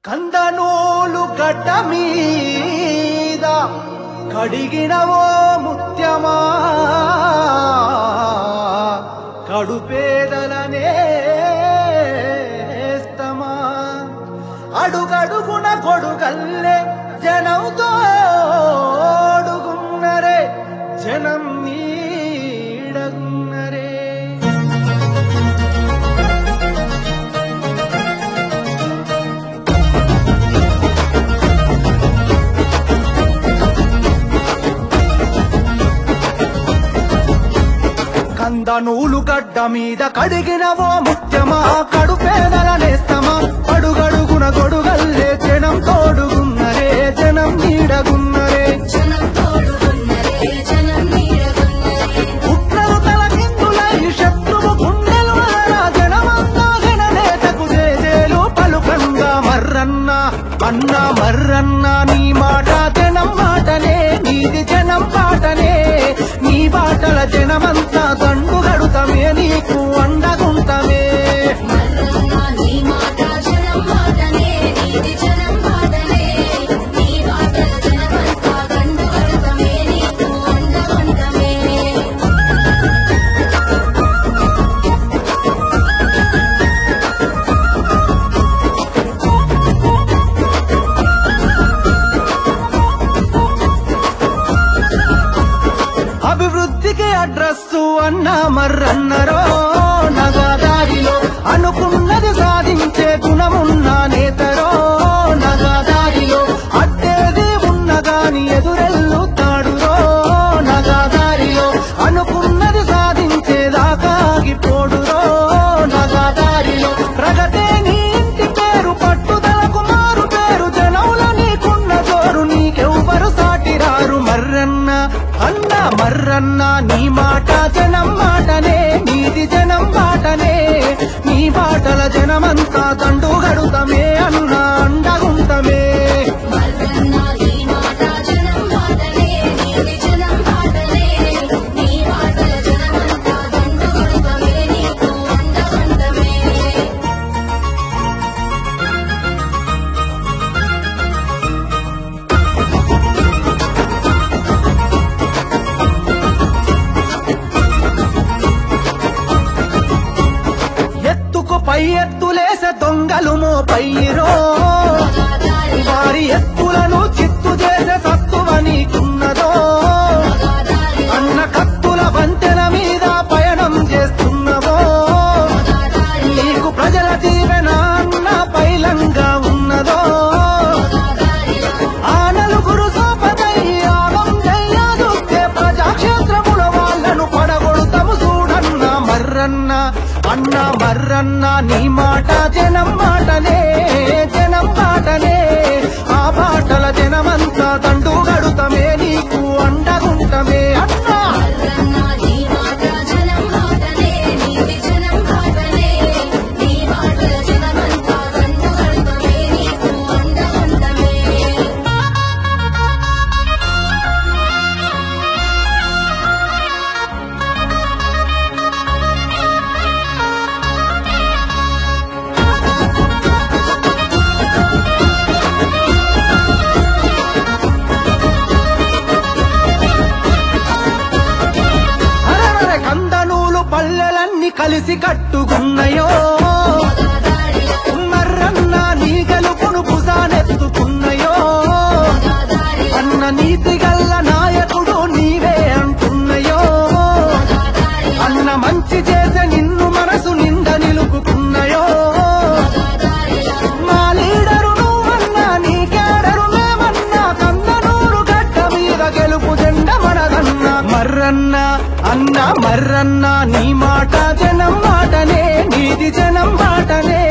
కందనూలు గడ్డ మీద కడిగిన ఓ ముత్యమా కడుపేదలనేస్తమా అడుగడుగున కొడుగల్లే జనంతో ఓడుగున్నరే జనం నీడగున్నరే కందనూలు గడ్డ మీద కడిగిన ఓ ముత్యమా కడుపేదల నేస్తమా అడుగడుగున గొడుగల్లే జనం తోడుగున్నరే జనం నీడగున్నరే జనం తోడుగున్నరే జనం నీడగున్నరే కుట్రలు తలకిందులై శత్రువు గుండెలు అలరా జనమంతా జననేతకు జేజేలు పలుకంగా మర్రన్న అన్న మర్రన్న నీ మాట జనం మాటనే నీది జనం పాటనే నీ బాటల జనమంతా దండు గడుతమే నీకు అండగుంటమే మర్రన్న నీ మాట జనం మాటనే నీది జనం మాటనే నీ బాటల జనమంతా గండు కడతమే నీకు అండవంటమే అభివృద్ధికి అడ్రస్ అన్న మర్రన్నరో నగదారిలో అనుకున్నది సాధించే గుణమున్న నేతరో నగదారిలో అట్టేది ఉన్నగాని ఎదురెల్లుతాడురో నగదారిలో అనుకున్నది సాధించేదాకా ఆగిపోడురో నగదారిలో ప్రగతే నీ ఇంటి పేరు పట్టుదలకు మారు పేరు జనముల నీకున్న జోరు నీకెవ్వరు సాటిరారు మర్రన్న అన్న మర్రన్న నీ మాట జనం మాటనే నీది జనం బాటనే నీ బాటల జనమంతా దండు గడుతమే అన్న అండగుంటమే మర్రన్న నీ మాట జనం మాటనే నీది జనం మాటనే నీ బాటల జనమంతా గండు కడతమే నీకు అండవంటమే ఎత్తుకు పై ఎత్తులేసే దొంగలు మోపయ్యిరో వారి ఎత్తులను చిత్తు చేసే సత్తువ నీకున్నదో అన్న కత్తుల వంతెన మీద పయనం చేస్తున్నవో నీకు ప్రజల దీవెన అన్న పైలంగా ఉన్నదో ఆ నలుగురు సోపదై యాగం చెయ్యదుకే ప్రజాక్షేత్రముల వాళ్ళను పడగొడతాము చూడన్న మర్రన్న అన్న మర్రన్న నీ మాట జనం మాటనే జనం మాటనే ఆ బాటల జనమంతా దండు గడుతమే నీకు అండగుంటమే అన్నా మర్రన్న నీ మాట జనం మాటనే నీది జనం మాటనే నీ మాటల జనమంతా గండు కడతమే నీకు అండవంటమే అరవర కందనూలు పల్లెలన్నీ కలిసి కట్టుకున్నయో మర్రన్న నీ గెలుపును భుజానెత్తుకున్నయో అన్న నీతి గల్ల నాయకుడు నీవే అంటున్నయో అన్న మంచి చేసే నిన్ను మనసు నిండ నిలుపుకున్నయో మా లీడరు నువ్వన్నా నీ కేడరు మేమన్నా కందనూరు గడ్డ మీద గెలుపు జెండ మనదన్న మర్రన్న అన్న మర్రన్న నీ మాట జనం మాటనే నీది జనం మాటనే